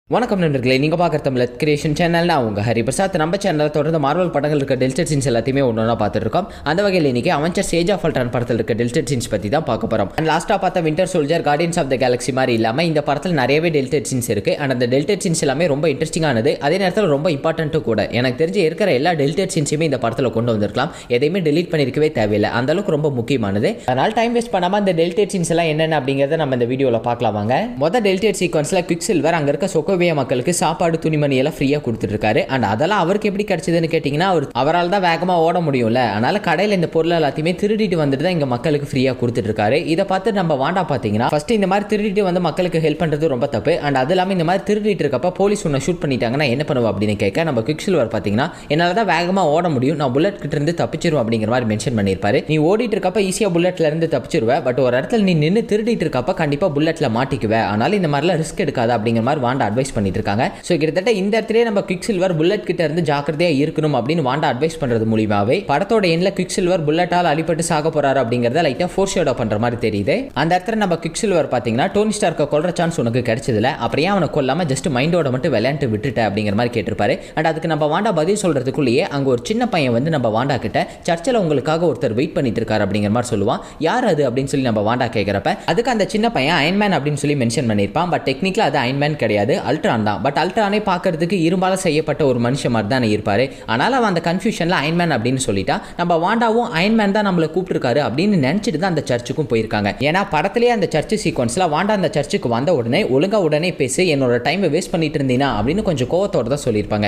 வணக்கம் நண்பர்களே நீங்க பார்க்குற தமிழ் கிரியேஷன் சேனல் நான் உங்க ஹரி பிரசாத் நம்ம சேனலில் தொடர்ந்து மார்வல் படங்கள் இருக்க டெல்டட் சீன்ஸ் எல்லாத்தையுமே ஒன்று ஒன்றா பார்த்துட்டு இருக்கோம் அந்த வகையில் இன்னைக்கு அவஞ்சர் சேஜ் ஆஃப் அல்ட்ரான் படத்தில் இருக்க டெல்டட் சீன்ஸ் பற்றி தான் பார்க்க போகிறோம் அண்ட் லாஸ்ட்டாக பார்த்த winter soldier guardians of the galaxy மாதிரி இல்லாமல் இந்த படத்தில் நிறையவே டெல்டட் சீன்ஸ் இருக்கு அண்ட் அந்த டெல்டட் சீன்ஸ் எல்லாமே ரொம்ப இன்ட்ரெஸ்டிங்கானது அதே நேரத்தில் ரொம்ப இம்பார்ட்டன்ட்டும் கூட எனக்கு தெரிஞ்சு இருக்கிற எல்லா டெல்டட் சீன்ஸையுமே இந்த படத்தில் கொண்டு வந்திருக்கலாம் எதையுமே டெலீட் பண்ணியிருக்கவே தேவையில்லை அந்த அளவுக்கு ரொம்ப முக்கியமானது அதனால் டைம் வேஸ்ட் பண்ணாமல் அந்த டெல்டட் சீன்ஸ் எல்லாம் என்னென்ன அப்படிங்கிறத நம்ம இந்த வீடியோவில் பார்க்கலாம் வாங்க மொதல் டெல்டட் சீக்வன்ஸில் குவிக் சில்வர் அங்கே இருக்க சொக்கோவியா மக்களுக்கு சாப்பாடு துணிமணி எல்லாம் ஃப்ரீயாக கொடுத்துட்ருக்காரு அண்ட் அதெல்லாம் அவருக்கு எப்படி கிடைச்சதுன்னு கேட்டிங்கன்னா அவர் அவரால் தான் வேகமாக ஓட முடியும்ல அதனால் கடையில் இந்த பொருள் எல்லாத்தையுமே திருடிட்டு வந்துட்டு தான் இங்கே மக்களுக்கு ஃப்ரீயாக கொடுத்துட்ருக்காரு இதை பார்த்து நம்ம வாண்டா பார்த்தீங்கன்னா ஃபஸ்ட்டு இந்த மாதிரி திருடிட்டு வந்து மக்களுக்கு ஹெல்ப் பண்ணுறது ரொம்ப தப்பு அண்ட் அது இல்லாமல் இந்த மாதிரி திருடிட்டு இருக்கப்ப போலீஸ் உன்னை ஷூட் பண்ணிட்டாங்கன்னா என்ன பண்ணுவோம் அப்படின்னு கேட்க நம்ம குவிக் சில்வர் பார்த்தீங்கன்னா என்னால் தான் வேகமாக ஓட முடியும் நான் புல்லட் கிட்ட இருந்து தப்பிச்சிருவேன் அப்படிங்கிற மாதிரி மென்ஷன் பண்ணியிருப்பாரு நீ ஓடிட்டு இருக்கப்ப ஈஸியாக புல்லட்ல இருந்து தப்பிச்சிருவ பட் ஒரு இடத்துல நீ நின்று திருடிட்டு இருக்கப்ப கண்டிப்பாக புல்லட்ல மாட்டிக்குவ அதனால இந்த மாதிரிலாம் ரிஸ்க் எடுக்காத அப்படிங்கிற மாதிரி வாண்டா அட்வைஸ் பண்ணிட்டு இருக்காங்க ஸோ கிட்டத்தட்ட இந்த இடத்துலயே நம்ம குவிக் சில்வர் புல்லட் கிட்ட இருந்து ஜாக்கிரதையா இருக்கணும் அப்படின்னு வாண்டா அட்வைஸ் பண்றது மூலியமாவே படத்தோட எண்ணில் குவிக் சில்வர் புல்லட்டால் அடிபட்டு சாக போறாரு அப்படிங்கறத லைட்டா ஃபோர் ஷேடோ பண்ற மாதிரி தெரியுது அந்த இடத்துல நம்ம குவிக் சில்வர் பாத்தீங்கன்னா டோனி ஸ்டார்க்க கொல்ற சான்ஸ் உனக்கு கிடைச்சதுல அப்புறம் ஏன் அவனை கொல்லாம ஜஸ்ட் மைண்டோட மட்டும் விளையாண்டு விட்டுட்ட அப்படிங்கிற மாதிரி கேட்டிருப்பாரு அண்ட் அதுக்கு நம்ம வாண்டா பதில் சொல்றதுக்குள்ளேயே அங்க ஒரு சின்ன பையன் வந்து நம்ம வாண்டா கிட்ட சர்ச்சில் உங்களுக்காக ஒருத்தர் வெயிட் பண்ணிட்டு இருக்காரு அப்படிங்கிற மாதிரி சொல்லுவான் யார் அது அப்படின்னு சொல்லி நம்ம வாண்டா கேட்குறப்ப அதுக்கு அந்த சின்ன பையன் அயன்மேன் அப்படின்னு சொல்லி மென்ஷன் பண்ணியிருப்பான் பட் டெக்னிக்கலா அது அயன்மேன் கிடையாது அல்ட்ரான் தான் பட் அல்ட்ரானே பார்க்கறதுக்கு இரும்பால செய்யப்பட்ட ஒரு மனுஷன் மாதிரி தான் இருப்பாரு ஆனால் அவன் அந்த கன்ஃபியூஷனில் அயன்மேன் அப்படின்னு சொல்லிட்டா நம்ம வாண்டாவும் அயன்மேன் தான் நம்மளை கூப்பிட்டுருக்காரு அப்படின்னு நினச்சிட்டு தான் அந்த சர்ச்சுக்கும் போயிருக்காங்க ஏன்னா படத்திலேயே அந்த சர்ச்சு சீக்வன்ஸில் வாண்டா அந்த சர்ச்சுக்கு வந்த உடனே ஒழுங்கா உடனே பேசி என்னோட டைமை வேஸ்ட் பண்ணிட்டு இருந்தீனா அப்படின்னு கொஞ்சம் கோவத்தோட தான் சொல்லியிருப்பாங்க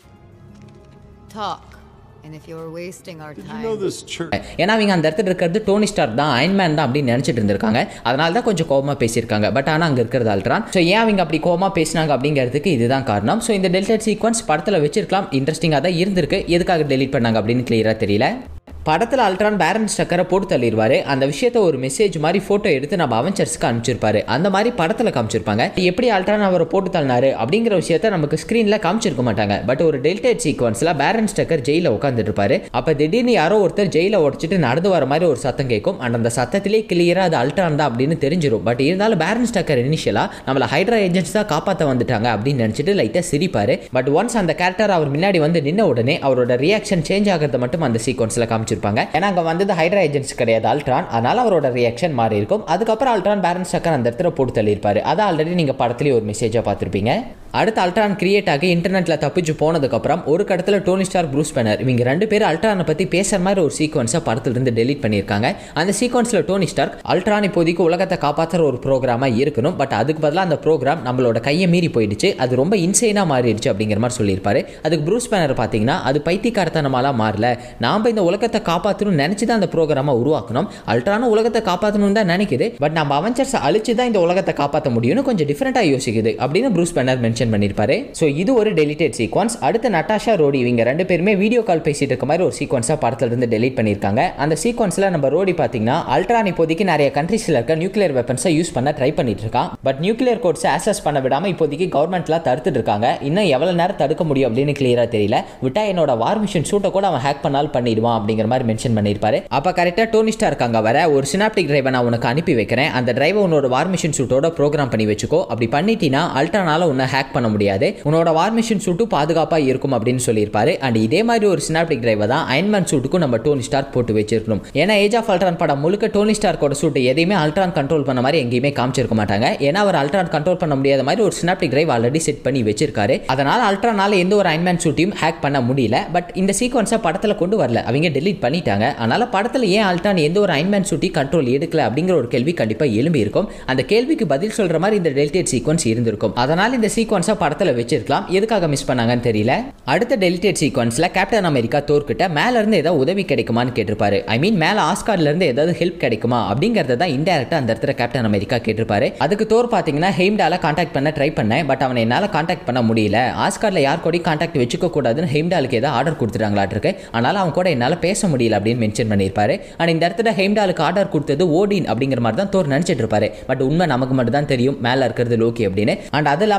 Talk. And if you're wasting our You time, know this church. ஏன்னா அவங்க அந்த இடத்துல இருக்கிறது டோனி ஸ்டார் தான் அயன்மேன் தான் அப்படின்னு நினச்சிட்டு இருந்திருக்காங்க அதனால தான் கொஞ்சம் கோவமாக பேசியிருக்காங்க பட் ஆனால் அங்கே இருக்கிறது அல்ட்ரான் ஸோ ஏன் அவங்க அப்படி கோவமாக பேசினாங்க அப்படிங்கிறதுக்கு இதுதான் காரணம் ஸோ இந்த டெல்டட் சீக்வன்ஸ் படத்தில் வச்சிருக்கலாம் இன்ட்ரெஸ்டிங்காக தான் இருந்திருக்கு எதுக்காக டெலீட் பண்ணாங்க அப்படின்னு கிளியராக தெரியல படத்தில் அல்ட்ரான் பேரன் ஸ்டக்கரை போட்டு தள்ளிடுவாரு அந்த விஷயத்த ஒரு மெசேஜ் மாதிரி ஃபோட்டோ எடுத்து நம்ம அவெஞ்சர்ஸ்க்கு அனுப்பிச்சிருப்பாரு அந்த மாதிரி படத்தில் காமிச்சிருப்பாங்க எப்படி அல்ட்ரான் அவரை போட்டு தள்ளினாரு அப்படிங்கிற விஷயத்த நமக்கு ஸ்க்ரீனில் காமிச்சிருக்க மாட்டாங்க பட் ஒரு டெல்டேட் சீக்வன்ஸில் பேரன் ஸ்டக்கர் ஜெயிலில் உட்காந்துட்டு இருப்பாரு அப்போ திடீர்னு யாரோ ஒருத்தர் ஜெயில உடச்சிட்டு நடந்து வர மாதிரி ஒரு சத்தம் கேட்கும் அண்ட் அந்த சத்தத்திலே கிளியராக அது அல்ட்ரான் தான் அப்படின்னு தெரிஞ்சிடும் பட் இருந்தாலும் பேரன் ஸ்டக்கர் இனிஷியலாக நம்மளை ஹைட்ரா ஏஜென்ட்ஸ் தான் காப்பாற்ற வந்துட்டாங்க அப்படின்னு நினச்சிட்டு லைட்டாக சிரிப்பாரு பட் ஒன்ஸ் அந்த கேரக்டர் அவர் முன்னாடி வந்து நின்ன உடனே அவரோட ரியாக்ஷன் சேஞ்ச் ஆகிறத மட்டும் அந்த சீக்வன்ஸில் காமிச்சிருப்பாங்க ஏன்னா அங்கே வந்தது ஹைட்ரா ஏஜென்ட்ஸ் கிடையாது அல்ட்ரான் அதனால அவரோட ரியாக்ஷன் மாறி இருக்கும் அதுக்கப்புறம் அல்ட்ரான் பேரன் ஸ்டக்கர் அந்த இடத்துல போட்டு தள்ளியிருப்பாரு அதை ஆல்ரெடி நீங்கள் படத்துலேயே ஒரு மெசேஜாக பார்த்துருப்பீங்க அடுத்து அல்ட்ரான் கிரியேட் ஆகி இன்டர்நெட்டில் தப்பிச்சு போனதுக்கப்புறம் ஒரு கடத்தில் டோனி ஸ்டார் ப்ரூஸ் பேனர் இவங்க ரெண்டு பேரும் அல்ட்ரானை பற்றி பேசுகிற மாதிரி ஒரு சீக்வன்ஸை படத்துலேருந்து டெலீட் பண்ணியிருக்காங்க அந்த சீக்வன்ஸில் டோனி ஸ்டார் அல்ட்ரான் இப்போதைக்கு உலகத்தை காப்பாற்றுற ஒரு ப்ரோக்ராமாக இருக்கணும் பட் அதுக்கு பதிலாக அந்த ப்ரோக்ராம் நம்மளோட கையை மீறி போயிடுச்சு அது ரொம்ப இன்சைனாக மாறிடுச்சு அப்படிங்கிற மாதிரி சொல்லியிருப்பாரு அதுக்கு ப்ரூஸ் பேனர் பார்த்தீங்கன்னா அது பைத்தியக்காரத்தனமாலாம் மாறல நாம் இந்த உலகத்தை காப்பாற்றணும்னு நினச்சி தான் அந்த ப்ரோக்ராமை உருவாக்கணும் அல்ட்ரானும் உலகத்தை காப்பாற்றணும்னு தான் நினைக்குது பட் நம்ம அவெஞ்சர்ஸ் அழிச்சு தான் இந்த உலகத்தை காப்பாற்ற முடியும்னு கொஞ்சம் டிஃப்ரெண்ட்டாக யோசிக்குது அப்படின்னு ப்ரூஸ் பேனர் மென்ஷன் பண்ணியிருப்பாரு ஸோ இது ஒரு டெலிட்டட் சீக்வன்ஸ் அடுத்து நட்டாஷா ரோடி இவங்க ரெண்டு பேருமே வீடியோ கால் பேசிட்டு இருக்க மாதிரி ஒரு சீக்வன்ஸாக படத்துல இருந்து டெலீட் பண்ணியிருக்காங்க அந்த சீக்வன்ஸில் நம்ம ரோடி பார்த்தீங்கன்னா அல்ட்ரான் இப்போதைக்கு நிறைய கண்ட்ரீஸில் இருக்க நியூக்ளியர் வெப்பன்ஸை யூஸ் பண்ண ட்ரை பண்ணிட்டு இருக்கான் பட் நியூக்ளியர் கோட்ஸை ஆக்சஸ் பண்ண விடாமல் இப்போதைக்கு கவர்மெண்ட்லாம் தடுத்துட்டு இருக்காங்க இன்னும் எவ்வளோ நேரம் தடுக்க முடியும் அப்படின்னு கிளியராக தெரியல விட்டா என்னோட வார் மிஷின் சூட்டை கூட அவன் ஹேக் பண்ணாலும் பண்ணிடுவான் அப்படிங்கிற மாதிரி மென்ஷன் பண்ணியிருப்பாரு அப்போ கரெக்டாக டோனி ஸ்டார் இருக்காங்க வர ஒரு சினாப்டிக் டிரைவை நான் உனக்கு அனுப்பி வைக்கிறேன் அந்த டிரைவை உன்னோட வார் மிஷின் சூட்டோட ப்ரோக்ராம் பண்ணி வச்சுக்கோ அப்படி பண்ணிட்டீங்கன்னா அல்ட்ரானால உன்னை ஹேக் பண்ண முடியாது உன்னோட வார் மிஷின் சூட்டும் பாதுகாப்பாக இருக்கும் அப்படின்னு சொல்லியிருப்பாரு அண்ட் இதே மாதிரி ஒரு சினாப்டிக் டிரைவை தான் அயன்மேன் சூட்டுக்கும் நம்ம டோனி ஸ்டார் போட்டு வச்சிருக்கணும் ஏன்னா ஏஜ் ஆஃப் அல்ட்ரான் படம் முழுக்க டோனி ஸ்டார்க்கோட சூட் எதையுமே அல்ட்ரான் கண்ட்ரோல் பண்ண மாதிரி எங்கேயுமே காமிச்சிருக்க மாட்டாங்க ஏன்னா அவர் அல்ட்ரான் கண்ட்ரோல் பண்ண முடியாத மாதிரி ஒரு சினாப்டிக் டிரைவ் ஆல்ரெடி செட் பண்ணி வச்சிருக்காரு அதனால அல்ட்ரானால எந்த ஒரு அயன்மேன் சூட்டையும் ஹேக் பண்ண முடியல பட் இந்த சீக்வன்ஸை படத்தில் கொண்டு வரல அவங்க டெலீட் பண்ணிட்டாங்க அதனால படத்தில் ஏன் அல்ட்ரான் எந்த ஒரு அயன்மேன் சூட்டி கண்ட்ரோல் எடுக்கல அப்படிங்கிற ஒரு கேள்வி கண்டிப்பாக எழும்பி இருக்கும் அந்த கேள்விக்கு பதில் சொல்ற மாதிரி இந்த டெலிட்டேட் சீக்வன்ஸ் இருந்திருக்கும் அதனால இந்த சீக்வன்ஸை படத்தில் வச்சிருக்கலாம் எதுக்காக மிஸ் பண்ணாங்கன்னு தெரியல அடுத்த டெலிட்டேட் சீக்வன்ஸ்ல கேப்டன் அமெரிக்கா தோற்கிட்ட மேல இருந்து ஏதாவது உதவி கிடைக்குமான்னு கேட்டிருப்பாரு ஐ மீன் மேல ஆஸ்கார்ல இருந்து ஏதாவது ஹெல்ப் கிடைக்குமா அப்படிங்கறத தான் இன்டெரக்டா அந்த இடத்துல கேப்டன் அமெரிக்கா கேட்டிருப்பாரு அதுக்கு தோர் பாத்தீங்கன்னா ஹெய்ம்டால கான்டாக்ட் பண்ண ட்ரை பண்ணேன் பட் அவனை என்னால கான்டாக்ட் பண்ண முடியல ஆஸ்கார்ல யார் கூட கான்டாக்ட் வச்சுக்க கூடாதுன்னு ஹெய்ம்டாலுக்கு ஏதாவது ஆர்டர் கொடுத்துட்டாங்களாட்டு இருக்கு அதனால அவன் கூட என்னால பேச முடியல அப்படின்னு மென்ஷன் பண்ணியிருப்பாரு அண்ட் இந்த இடத்துல ஹெய்ம்டாலுக்கு ஆர்டர் கொடுத்தது ஓடின் அப்படிங்கிற மாதிரி தான் தோர் நினைச்சிட்டு இருப்பாரு பட் உண்மை நமக்கு மட்டும் தான் தெரியும் மேல இருக்கிறது லோக்கி அப்படின்னு அண்ட் அது இல்லாம லோக்கி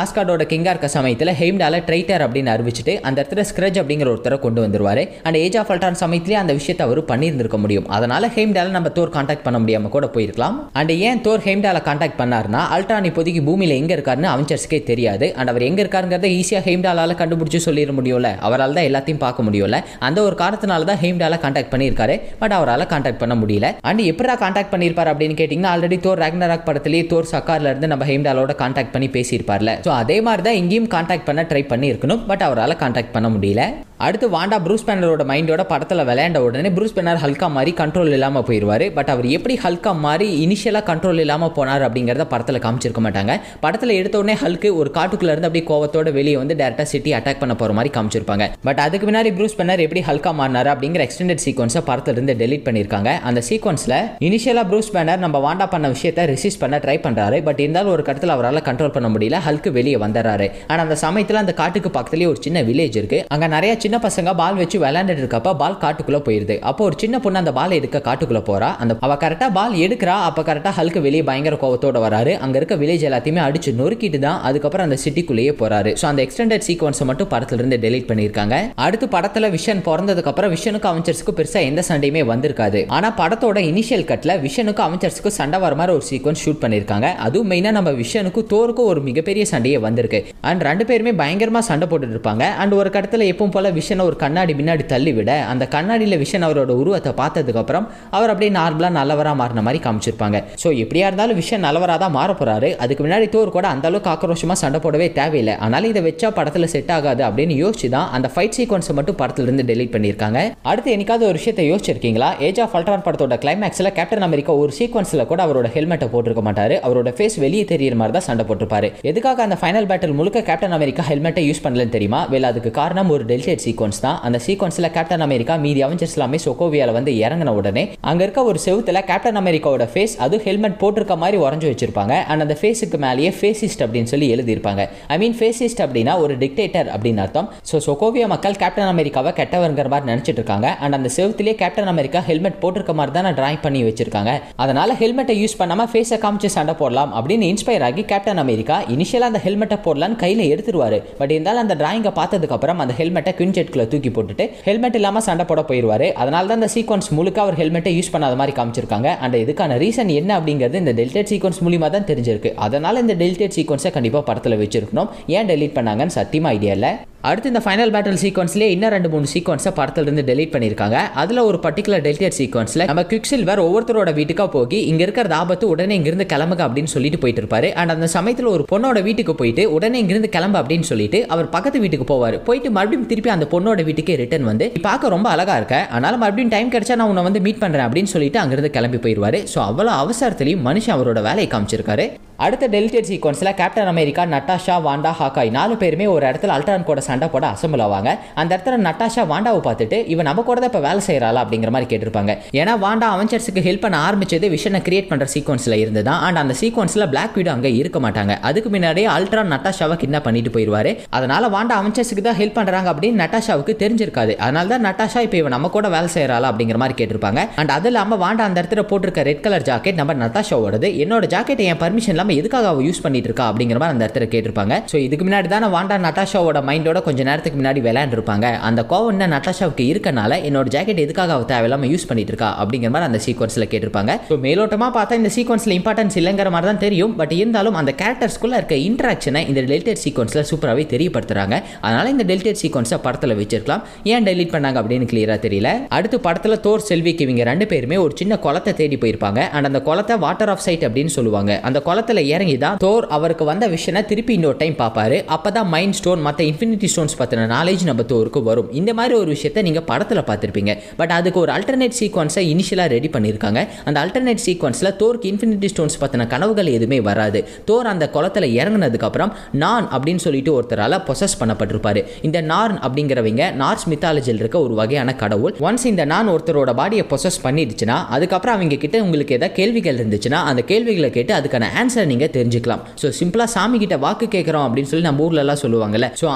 ஆஸ்கார்டோட கிங்கா இருக்க சமயத்தில் ஹெய்ம்டால ட்ரைட்டர் அப்படின்னு அறிவிச்சிட்டு அந்த இடத்துல ஸ்க்ரஜ் அப்படிங்கிற ஒருத்தரை கொண்டு வந்துருவாரு அண்ட் ஏஜ் ஆஃப் அல்ட்ரான் சமயத்திலேயே அந்த விஷயத்தை அவர் பண்ணியிருந்திருக்க முடியும் அதனால ஹெய்ம்டால நம்ம தோர் காண்டாக்ட் பண்ண முடியாம கூட போயிருக்கலாம் அண்ட் ஏன் தோர் ஹெய்ம்டால காண்டாக்ட் பண்ணாருன்னா அல்ட்ரான் இப்போதைக்கு பூமியில எங்க இருக்காருன்னு அவெஞ்சர்ஸ்க்கே தெரியாது அண்ட் அவர் எங்க இருக்காருங்கிறத ஈஸியாக ஹெய்ம்டாலால கண்டுபிடிச்சு சொல்லிட முடியும்ல அவரால் தான் எல்லாத்தையும் பார்க்க முடியும்ல அந்த ஒரு காரணத்தினால தான் ஹெய்ம்டால காண்டாக்ட் பண்ணியிருக்காரு பட் அவரால் காண்டாக்ட் பண்ண முடியல அண்ட் எப்படா காண்டாக்ட் பண்ணியிருப்பார் அப்படின்னு கேட்டிங்கன்னா ஆல்ரெடி தோர் ராக்னராக் படத்திலேயே தோர் சக்கார்ல இருந்து நம்ம ஹெய்ம்டாலோட காண்டாக்ட் பண்ணி பேசியிருப்பார்ல ஸோ அதே மாதிரி தான் இங்கேயும் காண்டாக்ட் பண்ண ட்ரை பண்ணியிருக்கணும் பட் அவரால் காண்டாக்ட் பண்ண முடியல அடுத்து வாண்டா ப்ரூஸ் பேனரோட மைண்டோட படத்தில் விளையாண்ட உடனே ப்ரூஸ் பேனர் ஹல்கா மாதிரி கண்ட்ரோல் இல்லாமல் போயிடுவார் பட் அவர் எப்படி ஹல்கா மாதிரி இனிஷியலாக கண்ட்ரோல் இல்லாமல் போனார் அப்படிங்கிறத படத்தில் காமிச்சிருக்க மாட்டாங்க படத்தில் எடுத்த உடனே ஹல்க்கு ஒரு காட்டுக்குள்ள இருந்து அப்படியே கோவத்தோட வெளியே வந்து டேரக்டாக சிட்டி அட்டாக் பண்ண போகிற மாதிரி காமிச்சிருப்பாங்க பட் அதுக்கு முன்னாடி ப்ரூஸ் பேனர் எப்படி ஹல்கா மாறினார் அப்படிங்கிற எக்ஸ்டெண்டட் சீக்வன்ஸை படத்துல இருந்து டெலிட் பண்ணியிருக்காங்க அந்த சீக்வன்ஸில் இனிஷியலாக ப்ரூஸ் பேனர் நம்ம வாண்டா பண்ண விஷயத்தை ரெசிஸ்ட் பண்ண ட்ரை பண்ணுறாரு பட் இருந்தாலும் ஒரு கட்டத்தில் அவரால் கண்ட்ரோல் பண்ண முடியல ஹல்க்கு வெளியே வந்துடுறாரு ஆனால் அந்த சமயத்தில் அந்த காட்டுக்கு பக்கத்துலேயே ஒரு சின்ன வில்லேஜ் இருக்கு அங்கே நிறைய சின்ன பசங்க பால் வச்சு விளையாண்டுட்டு இருக்கப்ப பால் காட்டுக்குள்ள போயிருது அப்போ ஒரு சின்ன பொண்ணு அந்த பால் எடுக்க காட்டுக்குள்ள போறா அந்த அவ கரெக்டா பால் எடுக்கிறா அப்ப கரெக்டா ஹல்க்கு வெளியே பயங்கர கோவத்தோட வராரு அங்க இருக்க வில்லேஜ் எல்லாத்தையுமே அடிச்சு நொறுக்கிட்டு தான் அதுக்கப்புறம் அந்த சிட்டிக்குள்ளேயே போறாரு ஸோ அந்த எக்ஸ்டெண்டட் சீக்வன்ஸை மட்டும் படத்துல இருந்து டெலீட் பண்ணியிருக்காங்க அடுத்து படத்துல விஷன் பிறந்ததுக்கு அப்புறம் விஷனுக்கு அவெஞ்சர்ஸ்க்கு பெருசா எந்த சண்டையுமே வந்திருக்காது ஆனா படத்தோட இனிஷியல் கட்ல விஷனுக்கு அவெஞ்சர்ஸ்க்கு சண்டை வர மாதிரி ஒரு சீக்வன்ஸ் ஷூட் பண்ணியிருக்காங்க அதுவும் மெயினா நம்ம விஷனுக்கு தோருக்கும் ஒரு மிகப்பெரிய சண்டையே வந்திருக்கு அண்ட் ரெண்டு பேருமே பயங்கரமா சண்டை போட்டுட்டு இருப்பாங்க அண்ட் ஒரு கட்டத்துல எப்பவும் போல விஷனை ஒரு கண்ணாடி பின்னாடி தள்ளி விட அந்த கண்ணாடியில் விஷன் அவரோட உருவத்தை பார்த்ததுக்கப்புறம் அவர் அப்படியே நார்மலாக நல்லவராக மாறின மாதிரி காமிச்சிருப்பாங்க ஸோ எப்படியா இருந்தாலும் விஷன் நல்லவராக தான் மாற போறாரு அதுக்கு முன்னாடி தோர் கூட அந்த அளவுக்கு ஆக்ரோஷமாக சண்டை போடவே தேவையில்லை ஆனாலும் இதை வச்சா படத்தில் செட் ஆகாது அப்படின்னு யோசிச்சு தான் அந்த ஃபைட் சீக்வன்ஸை மட்டும் படத்துல இருந்து டெலீட் பண்ணியிருக்காங்க அடுத்து என்னைக்காவது ஒரு விஷயத்தை யோசிச்சிருக்கீங்களா ஏஜ் ஆஃப் அல்ட்ரான் படத்தோட கிளைமேக்ஸில் கேப்டன் அமெரிக்கா ஒரு சீக்வன்ஸில் கூட அவரோட ஹெல்மெட்டை போட்டிருக்க மாட்டாரு அவரோட ஃபேஸ் வெளியே தெரியிற மாதிரி தான் சண்டை போட்டிருப்பாரு எதுக்காக அந்த ஃபைனல் பேட்டில் முழுக்க கேப்டன் அமெரிக்கா ஹெல்மெட்டை யூஸ் பண்ணலன்னு தெரியுமா வேலை அதுக்கு காரணம் ஒரு டெல்டேட் சீக்வன்ஸ் தான் அந்த சீக்வன்ஸில் கேப்டன் அமெரிக்கா மீதி அவெஞ்சர்ஸ் எல்லாமே சொக்கோவியால வந்து இறங்கின உடனே அங்க இருக்க ஒரு செவுத்துல கேப்டன் அமெரிக்காவோட ஃபேஸ் அது ஹெல்மெட் போட்டிருக்க மாதிரி உறைஞ்சு வச்சிருப்பாங்க அண்ட் அந்த ஃபேஸுக்கு மேலேயே ஃபேசிஸ்ட் அப்படின்னு சொல்லி எழுதியிருப்பாங்க ஐ மீன் ஃபேசிஸ்ட் அப்படின்னா ஒரு டிக்டேட்டர் அப்படின்னு அர்த்தம் ஸோ சொக்கோவியா மக்கள் கேப்டன் அமெரிக்காவை கெட்டவருங்கிற மாதிரி நினைச்சிட்டு இருக்காங்க அண்ட் அந்த செவுத்திலே கேப்டன் அமெரிக்கா ஹெல்மெட் போட்டிருக்க மாதிரி தான் டிராயிங் பண்ணி வச்சிருக்காங்க அதனால ஹெல்மெட்டை யூஸ் பண்ணாம ஃபேஸை காமிச்சு சண்டை போடலாம் அப்படின்னு இன்ஸ்பயர் ஆகி கேப்டன் அமெரிக்கா இனிஷியலா அந்த ஹெல்மெட்டை போடலான்னு கையில எடுத்துருவாரு பட் இருந்தாலும் அந்த டிராயிங்கை பார்த்ததுக்கு அப்புறம் அந்த ஹெல்மெட்டை குவிஞ்செட்குள்ள தூக்கி போட்டுட்டு ஹெல்மெட் இல்லாம சண்டை போட போயிடுவாரு அதனால தான் இந்த சீக்வன்ஸ் முழுக்க அவர் ஹெல்மெட்டை யூஸ் பண்ணாத மாதிரி காமிச்சிருக்காங்க அண்ட் இதுக்கான ரீசன் என்ன அப்படிங்கிறது இந்த டெல்டேட் சீக்வன்ஸ் மூலியமா தான் தெரிஞ்சிருக்கு அதனால இந்த டெல்டேட் சீக்வன்ஸை கண்டிப்பாக படத்தில் வச்சிருக்கணும் ஏன் டெலீட் பண்ணாங்கன்னு சத்தியமா ஐடியா இல்லை அடுத்து இந்த ஃபைனல் பேட்டில் சீக்வன்ஸ்லேயே இன்னும் ரெண்டு மூணு சீக்வன்ஸை படத்துல இருந்து டெலீட் பண்ணியிருக்காங்க அதில் ஒரு பர்டிகுலர் டெல்டேட் சீக்வன்ஸில் நம்ம குவிக் சில்வர் ஒவ்வொருத்தரோட வீட்டுக்கா போய் இங்கே இருக்கிற ஆபத்து உடனே இங்கிருந்து கிளம்புங்க அப்படின்னு சொல்லிட்டு போயிட்டு இருப்பாரு அண்ட் அந்த சமயத்தில் ஒரு பொண்ணோட வீட்டுக்கு போயிட்டு உடனே இங்கிருந்து கிளம்பு அப்படின்னு சொல்லிட்டு அவர் பக்கத்து வீட்டுக்கு போவார் போயிட்டு மறுபடியும் திருப்பி அந்த பொண்ணோட வீட்டுக்கே ரிட்டர்ன் வந்து "நீ பார்க்க ரொம்ப அழகா இருக்க அதனால மறுபடியும் டைம் கிடைச்சா நான் உன்னை வந்து மீட் பண்றேன் அப்படின்னு சொல்லிட்டு அங்கிருந்து கிளம்பி போயிடுவாரு ஸோ அவ்வளோ அவசரத்துலையும் மனுஷன் அவரோட வேலையை காமிச்சிருக்காரு அடுத்த டெலிட்டேட் சீக்வன்ஸில் captain America Natasha Wanda Hawkeye நாலு பேருமே ஒரு இடத்துல அல்ட்ரான் கூட சண்டை போட அசம்பிள் ஆவாங்க அந்த இடத்துல நட்டாஷா வாண்டாவை பார்த்துட்டு இவன் நம்ம கூட தான் இப்போ வேலை செய்கிறாளா அப்படிங்கிற மாதிரி கேட்டிருப்பாங்க ஏன்னா வாண்டா அவெஞ்சர்ஸுக்கு ஹெல்ப் பண்ண ஆரம்பிச்சது விஷனை கிரியேட் பண்ணுற சீக்வன்ஸில் இருந்து தான் அண்ட் அந்த சீக்வன்ஸில் பிளாக் வீடு அங்கே இருக்க மாட்டாங்க அதுக்கு முன்னாடியே அல்ட்ரான் நட்டாஷாவை கிட்னாப் பண்ணிட்டு போயிடுவாரு அதனால வாண்டா அவெஞ்சர்ஸுக்கு தான் ஹெல்ப் பண்ணுறாங்க அப்படின்னு நட்டாஷாவுக்கு தெரிஞ்சிருக்காது அதனால தான் நட்டாஷா இப்போ இவன் நம்ம கூட வேலை செய்கிறாளா அப்படிங்கிற மாதிரி கேட்டிருப்பாங்க அண்ட் அது இல்லாமல் வாண்டா அந்த இடத்துல போட்டிருக்க ரெட் கலர் ஜாக்கெட் நம்ம நட்டாஷாவோடது என்னோட ஜாக்கெட் என் பர்மிஷன் இல்லாமல் எதுக்காக அவ யூஸ் பண்ணிட்டு இருக்கா அப்படிங்கிற மாதிரி அந்த இடத்துல கேட்டிருப்பாங்க ஸோ இதுக்கு முன்னாடி தான் வாண்டா நட்டாஷாவோட மைண்டோட கொஞ்ச நேரத்துக்கு முன்னாடி விளையாண்டுருப்பாங்க அந்த கோவம் என்ன நட்டாஷாவுக்கு இருக்கனால என்னோட ஜாக்கெட் எதுக்காக அவ தேவையில்லாம யூஸ் பண்ணிட்டு இருக்கா அப்படிங்கிற மாதிரி அந்த சீக்வன்ஸில் கேட்டிருப்பாங்க ஸோ மேலோட்டமாக பார்த்தா இந்த சீக்வன்ஸில் இம்பார்ட்டன்ஸ் இல்லைங்கிற மாதிரி தான் தெரியும் பட் இருந்தாலும் அந்த கேரக்டர்ஸ்குள்ள இருக்க இன்ட்ராக்ஷனை இந்த டெலிட்டேட் சீக்வன்ஸில் சூப்பராகவே தெரியப்படுத்துறாங்க அதனால இந்த டெலிட்டேட் சீக்வன்ஸை படத்தில் வச்சிருக்கலாம் ஏன் டெலிட் பண்ணாங்க அப்படின்னு கிளியராக தெரியல அடுத்து படத்தில் தோர் செல்விக்கு இவங்க ரெண்டு பேருமே ஒரு சின்ன குளத்தை தேடி போயிருப்பாங்க அண்ட் அந்த குளத்தை வாட்டர் ஆஃப் சைட் அப்படின்னு சொல்லுவாங்க அந்த குளத்துல இறங்கி தான் தோர் அவருக்கு வந்த விஷனை திருப்பி இன்னொரு டைம் பார்ப்பாரு அப்பதான் மைண்ட் ஸ்டோன் மற்ற இன்ஃபினிட்டி ஸ்டோன்ஸ் பற்றின நாலேஜ் நம்ம தோருக்கு வரும் இந்த மாதிரி ஒரு விஷயத்தை நீங்கள் படத்தில் பார்த்துருப்பீங்க பட் அதுக்கு ஒரு அல்டர்னேட் சீக்வன்ஸை இனிஷியலாக ரெடி பண்ணியிருக்காங்க அந்த அல்டர்னேட் சீக்வன்ஸில் தோருக்கு இன்ஃபினிட்டி ஸ்டோன்ஸ் பற்றின கனவுகள் எதுவுமே வராது தோர் அந்த குளத்துல இறங்குனதுக்கப்புறம் நான் அப்படின்னு சொல்லிட்டு ஒருத்தரால் பொசஸ் பண்ணப்பட்டிருப்பாரு இந்த நார்ன் அப்படிங்கிறவங்க நார்ஸ் மித்தாலஜியில் இருக்க ஒரு வகையான கடவுள் ஒன்ஸ் இந்த நான் ஒருத்தரோட பாடியை பொசஸ் பண்ணிடுச்சுன்னா அதுக்கப்புறம் அவங்க கிட்ட உங்களுக்கு ஏதாவது கேள்விகள் இருந்துச்சுன்னா அந்த கேள்விகளை கேட்டு அதுக்கான ஆன்சர் நீங்கள் தெரிஞ்சுக்கலாம் ஸோ சிம்பிளாக சாமி கிட்ட வாக்கு கேட்குறோம் அப்படின்னு சொல்லி நம்ம ஊர்ல எல்லாம் சொல்லுவாங்கல்ல ஸோ அந்த மாதிரி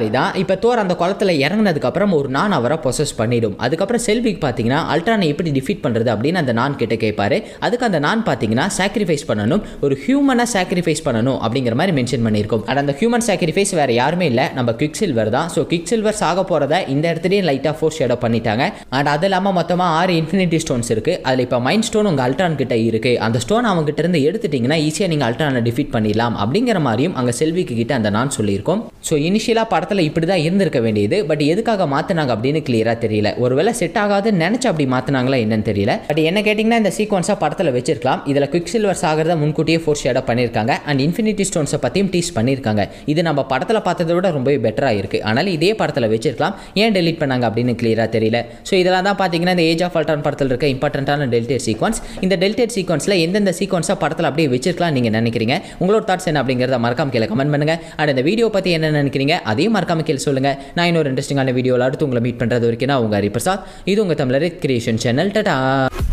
மாதிரி தான் இப்போ தோர் அந்த குளத்துல இறங்குனதுக்கு அப்புறம் ஒரு நான் அவரை பொசஸ் பண்ணிடும் அதுக்கப்புறம் செல்விக்கு பார்த்தீங்கன்னா அல்ட்ரானை எப்படி டிஃபீட் பண்ணுறது அப்படின்னு அந்த நான் கிட்ட கேட்பாரு அதுக்கு அந்த நான் பார்த்தீங்கன்னா சாக்ரிஃபைஸ் பண்ணணும் ஒரு ஹியூமனை சாக்ரிஃபைஸ் பண்ணணும் அப்படிங்கிற மாதிரி மென்ஷன் பண்ணியிருக்கோம் அண்ட் அந்த ஹியூமன் சாக்ரிஃபைஸ் வேற யாருமே இல்லை நம்ம குவிக் சில்வர் தான் ஸோ குவிக் சில்வர் சாக போகிறத இந்த இடத்துலையும் லைட்டாக ஃபோர்ஸ் ஷேடோ பண்ணிட்டாங்க அண்ட் அது இல்லாமல் மொத்தமாக ஆறு இன்ஃபினிட்டி ஸ்டோன்ஸ் இருக்குது அதில் இப்போ மைண்ட் ஸ்டோன் உங்கள் அல்ட்ரான் கிட்ட இருக்குது அந்த ஸ்டோன் அவங்க கிட்ட இருந்து எடுத்துட்டிங்கன்னா ஈஸியாக நீங்கள் அல்ட்ரானை டிஃபீட் பண்ணிடலாம் அப்படிங்கிற மாதிரியும் அங்கே செல்விக்கு கிட்ட அந்த நான் சொல்லியிருக்கோம் ஸோ இனிஷியலாக படத்தில் இப்படி தான் இருந்திருக்க வேண்டியது பட் எதுக்காக மாற்றினாங்க அப்படின்னு கிளியராக தெரியல ஒருவேளை செட் ஆகாதுன்னு நினச்சி அப்படி மாற்றினாங்களா என்னன்னு தெரியல பட் என்ன கேட்டிங்கன்னா இந்த சீக்வன்ஸாக படத்தில் வச்சிருக்கலாம் இதில் குவிக் சில்வர் சாகிறத முன்கூட்டியே ஃபோர்ஸ் ஷேடாக பண்ணியிருக்காங்க அண்ட் இன்ஃபினிட்டி ஸ்டோன்ஸை பற்றியும் டீஸ் பண்ணியிருக்காங்க இது நம்ம படத்தில் பார்த்ததை விட ரொம்பவே பெட்டராக இருக்குது ஆனால் இதே படத்தில் வச்சிருக்கலாம் ஏன் டெலீட் பண்ணாங்க அப்படின்னு கிளியராக தெரியல ஸோ இதெல்லாம் தான் பார்த்தீங்கன்னா இந்த ஏஜ் ஆஃப் அல்ட்ரான் படத்தில் இருக்க இம்பார்ட்டண்ட்டான டெல்டேட் சீக்வன்ஸ் இந்த டெல்டேட் சீக்வன்ஸில் எந்தெந்த சீக்வன்ஸாக படத்தில் அப்படியே வச்சிருக்கலாம் நீங்கள் நினைக்கிறீங்க உங்களோட தாட்ஸ் என்ன அப்படிங்கிறத மறக்காம கீழே கமெண்ட் பண்ணுங்க அண்ட் இந்த வீடியோ பற்றி என்ன நினைக்கிறீங்க அதையும் மறக்காம கீழே சொல்லுங்க நான் இன்னொரு இன்ட்ரெஸ்டிங்கான வீடியோவில் அடுத்து உங்களை மீட் பண்ணுறது வரைக்கும் நான் உங்கள் ஹரிபிரசாத் இது உங்கள் தமிழர் கிரியேஷன் சேனல் டடா